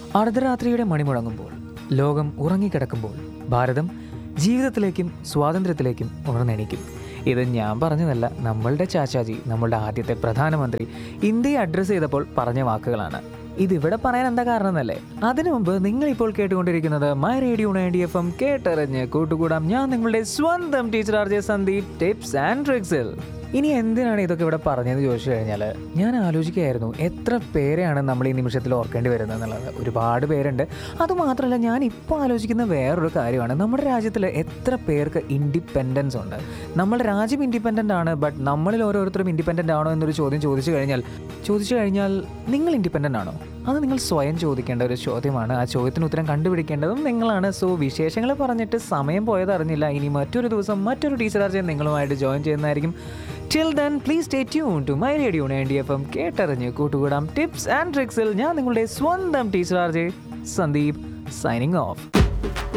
അർദ്ധരാത്രിയുടെ മണി മുഴങ്ങുമ്പോൾ ലോകം ഉറങ്ങിക്കിടക്കുമ്പോൾ ഭാരതം ജീവിതത്തിലേക്കും സ്വാതന്ത്ര്യത്തിലേക്കും ഉണർന്നെണീക്കും ഇത് ഞാൻ പറഞ്ഞതല്ല നമ്മളുടെ ചാച്ചാജി നമ്മളുടെ ആദ്യത്തെ പ്രധാനമന്ത്രി ഇന്ത്യയെ അഡ്രസ്സ് ചെയ്തപ്പോൾ പറഞ്ഞ വാക്കുകളാണ് ഇതിവിടെ പറയാൻ എന്താ കാരണം എന്നല്ലേ അതിനു മുമ്പ് നിങ്ങൾ ഇപ്പോൾ കേട്ടുകൊണ്ടിരിക്കുന്നത് മൈ റേഡിയോ നയൻറ്റി എഫ് എം കേട്ടറിഞ്ഞ് കൂട്ടുകൂടാം ഞാൻ നിങ്ങളുടെ സ്വന്തം teacher R J Sandeep tips and ട്രിക്സിൽ ഇനി എന്തിനാണ് ഇതൊക്കെ ഇവിടെ പറഞ്ഞതെന്ന് ചോദിച്ചു കഴിഞ്ഞാൽ ഞാൻ ആലോചിക്കുകയായിരുന്നു എത്ര പേരെയാണ് നമ്മൾ ഈ നിമിഷത്തിൽ ഓർക്കേണ്ടി വരുന്നത് എന്നുള്ളത് ഒരുപാട് പേരുണ്ട് അതുമാത്രമല്ല ഞാൻ ഇപ്പോൾ ആലോചിക്കുന്ന വേറൊരു കാര്യമാണ് നമ്മുടെ രാജ്യത്തിൽ എത്ര പേർക്ക് ഇൻഡിപെൻഡൻസ് ഉണ്ട് നമ്മുടെ രാജ്യം ഇൻഡിപെൻഡൻ്റ് ആണ് ബട്ട് നമ്മളിൽ ഓരോരുത്തരും ഇൻഡിപെൻഡൻ്റ് ആണോ എന്നൊരു ചോദ്യം ചോദിച്ചു കഴിഞ്ഞാൽ ചോദിച്ചു കഴിഞ്ഞാൽ നിങ്ങൾ ഇൻഡിപെൻഡൻ്റ് ആണോ അത് നിങ്ങൾ സ്വയം ചോദിക്കേണ്ട ഒരു ചോദ്യമാണ് ആ ചോദ്യത്തിന് ഉത്തരം കണ്ടുപിടിക്കേണ്ടതും നിങ്ങളാണ് സോ വിശേഷങ്ങൾ പറഞ്ഞിട്ട് സമയം പോയത് അറിഞ്ഞില്ല ഇനി മറ്റൊരു ദിവസം മറ്റൊരു ടീച്ചർ ആർജെ നിങ്ങളുമായിട്ട് ജോയിൻ ചെയ്യുന്നതായിരിക്കും till then please stay tune to my radio ninety FM എം കേട്ടറിഞ്ഞ് കൂട്ടുകൂടാം ടിപ്സ് ആൻഡ് ട്രിക്സിൽ ഞാൻ നിങ്ങളുടെ സ്വന്തം teacher RJ Sandeep signing of